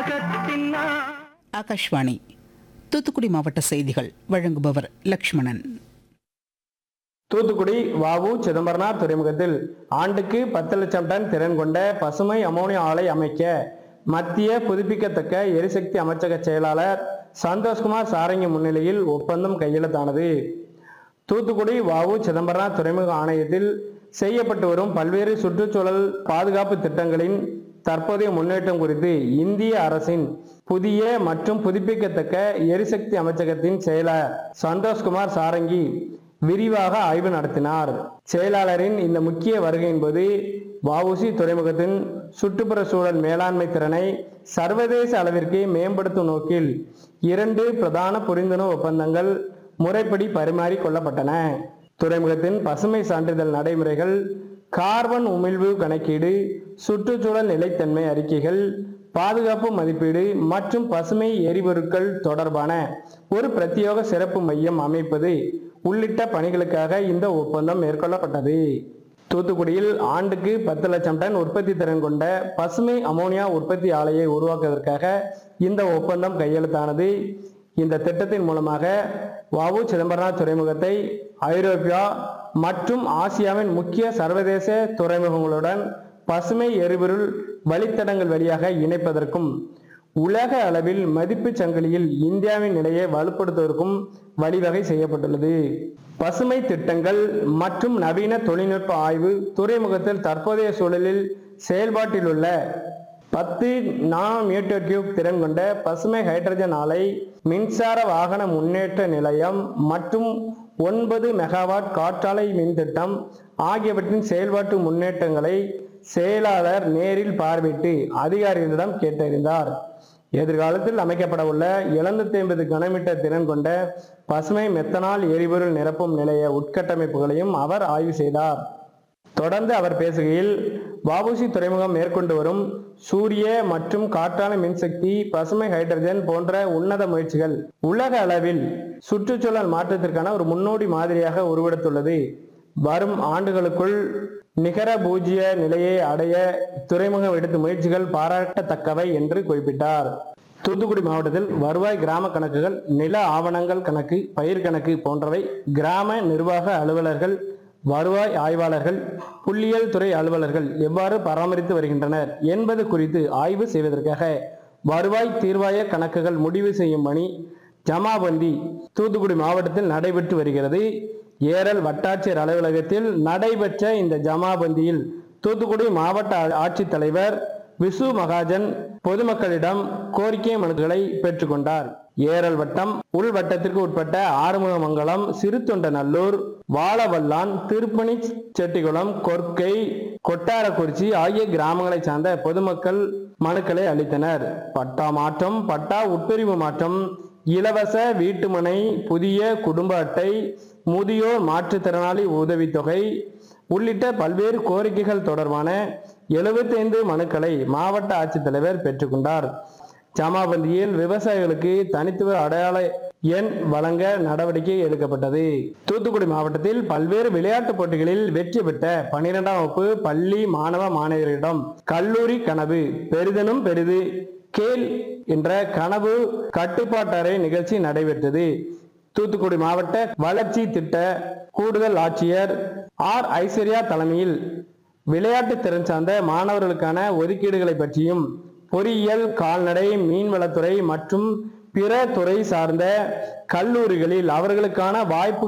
உலகத்தின் நா- ஆகாஷ்வாணி தூத்துக்குடி மாவட்ட செய்திகள் வழங்குபவர் லக்ஷ்மணன் தூத்துக்குடி வாவு சிதம்பரனார் துறைமுகத்தில் ஆண்டுக்கு பத்து லட்சம் டன் திறன் கொண்ட பசுமை அமோனியா ஆலை அமைக்க மத்திய புதுப்பிக்கத்தக்க எரிசக்தி அமைச்சக செயலாளர் சந்தோஷ்குமார் சாரங்கி முன்னிலையில் ஒப்பந்தம் கையெழுத்தானது தூத்துக்குடி வாவு சிதம்பரனார் துறைமுக ஆணையத்தில் செய்யப்பட்டு வரும் பல்வேறு சுற்றுச்சூழல் பாதுகாப்பு திட்டங்களின் தற்போதைய முன்னேற்றம் குறித்து இந்திய அரசின் புதிய மற்றும் புதுப்பிக்கத்தக்க எரிசக்தி அமைச்சகத்தின் செயலர் சந்தோஷ்குமார் சாரங்கி விரிவாக ஆய்வு நடத்தினார் செயலாளரின் இந்த முக்கிய வருகையின் போது வஉசி துறைமுகத்தின் சுற்றுப்புற சூழல் மேலாண்மை திறனை சர்வதேச அளவிற்கு மேம்படுத்தும் நோக்கில் இரண்டு பிரதான புரிந்துணர்வு ஒப்பந்தங்கள் முறைப்படி பரிமாறிக் கொள்ளப்பட்டன துறைமுகத்தின் பசுமை சான்றிதழ் நடைமுறைகள் கார்பன் உமிழ்வு கணக்கீடு சுற்றுச்சூழல் நிலைத்தன்மை அறிக்கைகள் பாதுகாப்பு மதிப்பீடு மற்றும் பசுமை எரிபொருட்கள் தொடர்பான ஒரு பிரத்யேக சிறப்பு மையம் அமைப்பது உள்ளிட்ட பணிகளுக்காக இந்த ஒப்பந்தம் மேற்கொள்ளப்பட்டது தூத்துக்குடியில் ஆண்டுக்கு பத்து லட்சம் டன் உற்பத்தி திறன் கொண்ட பசுமை அமோனியா உற்பத்தி ஆலையை உருவாக்குவதற்காக இந்த ஒப்பந்தம் கையெழுத்தானது இந்த திட்டத்தின் மூலமாக வவு சிதம்பரனார் துறைமுகத்தை ஐரோப்பியா மற்றும் ஆசியாவின் முக்கிய சர்வதேச துறைமுகங்களுடன் பசுமை எரிபொருள் வழித்தடங்கள் வழியாக இணைப்பதற்கும் உலக அளவில் மதிப்புச் சங்கிலியில் இந்தியாவின் நிலையை வலுப்படுத்துவதற்கும் வழிவகை செய்யப்பட்டுள்ளது பசுமை திட்டங்கள் மற்றும் நவீன தொழில்நுட்ப ஆய்வு துறைமுகத்தில் தற்போதைய சூழலில் செயல்பாட்டில் உள்ள பத்து நானோ மீட்டர் கியூப் திறன் கொண்ட பசுமை ஹைட்ரஜன் ஆலை மின்சார வாகன முன்னேற்ற நிலையம் மற்றும் ஒன்பது மெகாவாட் காற்றாலை மின் திட்டம் ஆகியவற்றின் செயல்பாட்டு முன்னேற்றங்களை செயலாளர் நேரில் பார்வையிட்டு அதிகாரிகளிடம் கேட்டறிந்தார் எதிர்காலத்தில் அமைக்கப்பட உள்ள எழுநூத்தி ஐம்பது கனமீட்டர் திறன் கொண்ட பசுமை மெத்தனால் எரிபொருள் நிரப்பும் நிலைய உட்கட்டமைப்புகளையும் அவர் ஆய்வு செய்தார் தொடர்ந்து அவர் பேசுகையில் வஉசி துறைமுகம் மேற்கொண்டு வரும் சூரிய மற்றும் காற்றாலை மின்சக்தி பசுமை ஹைட்ரஜன் போன்ற உன்னத முயற்சிகள் உலக அளவில் சுற்றுச்சூழல் மாற்றத்திற்கான ஒரு முன்னோடி மாதிரியாக உருவெடுத்துள்ளது வரும் ஆண்டுகளுக்குள் நிகர பூஜ்ய நிலையை அடைய துறைமுகம் எடுத்த முயற்சிகள் பாராட்டத்தக்கவை என்று குறிப்பிட்டார் தூத்துக்குடி மாவட்டத்தில் வருவாய் கிராம கணக்குகள் நில ஆவணங்கள் கணக்கு பயிர் கணக்கு போன்றவை கிராம நிர்வாக அலுவலர்கள் வருவாய் ஆய்வாளர்கள் புள்ளியியல் துறை அலுவலர்கள் எவ்வாறு பராமரித்து வருகின்றனர் என்பது குறித்து ஆய்வு செய்வதற்காக வருவாய் தீர்வாய கணக்குகள் முடிவு செய்யும் பணி ஜமாபந்தி தூத்துக்குடி மாவட்டத்தில் நடைபெற்று வருகிறது ஏரல் வட்டாட்சியர் அலுவலகத்தில் நடைபெற்ற இந்த ஜமாபந்தியில் தூத்துக்குடி மாவட்ட ஆ- ஆட்சித்தலைவர் விசு மகாஜன் பொதுமக்களிடம் கோரிக்கை மனுக்களை பெற்றுக்கொண்டார் ஏரல் வட்டம் உள் வட்டத்திற்கு உட்பட்ட ஆறுமுகமங்கலம் சிறுத்தொண்டநல்லூர் வாழவல்லான் திருப்பணி செட்டிகுளம் கொர்க்கை கொட்டாரக்குறிச்சி ஆகிய கிராமங்களை சார்ந்த பொதுமக்கள் மனுக்களை அளித்தனர் பட்டா மாற்றம் பட்டா உட்பிரிவு மாற்றம் இலவச வீட்டுமனை புதிய குடும்ப அட்டை முதியோர் மாற்றுத்திறனாளி உதவித்தொகை உள்ளிட்ட பல்வேறு கோரிக்கைகள் தொடர்பான 75 மனுக்களை மாவட்ட ஆட்சித்தலைவர் பெற்றுக்கொண்டார் ஜமாபந்தியில் விவசாயிகளுக்கு தனித்துவ அடையாள எண் வழங்க நடவடிக்கை எடுக்கப்பட்டது தூத்துக்குடி மாவட்டத்தில் பல்வேறு விளையாட்டுப் போட்டிகளில் வெற்றி பெற்ற பன்னிரெண்டாம் வகுப்பு பள்ளி மாணவ மாணவியரிடம் கல்லூரி கனவு பெரிதனும் பெரிது கேள் என்ற கனவு கட்டுப்பாட்டறை நிகழ்ச்சி நடைபெற்றது தூத்துக்குடி மாவட்ட வளர்ச்சி திட்ட கூடுதல் ஆட்சியர் ஆர் ஐஸ்வர்யா தலைமையில் விளையாட்டு திறன் சார்ந்த மாணவர்களுக்கான ஒதுக்கீடுகளை பற்றியும் பொறியியல் கால்நடை மீன்வளத்துறை மற்றும் பிற துறை சார்ந்த கல்லூரிகளில் அவர்களுக்கான வாய்ப்பு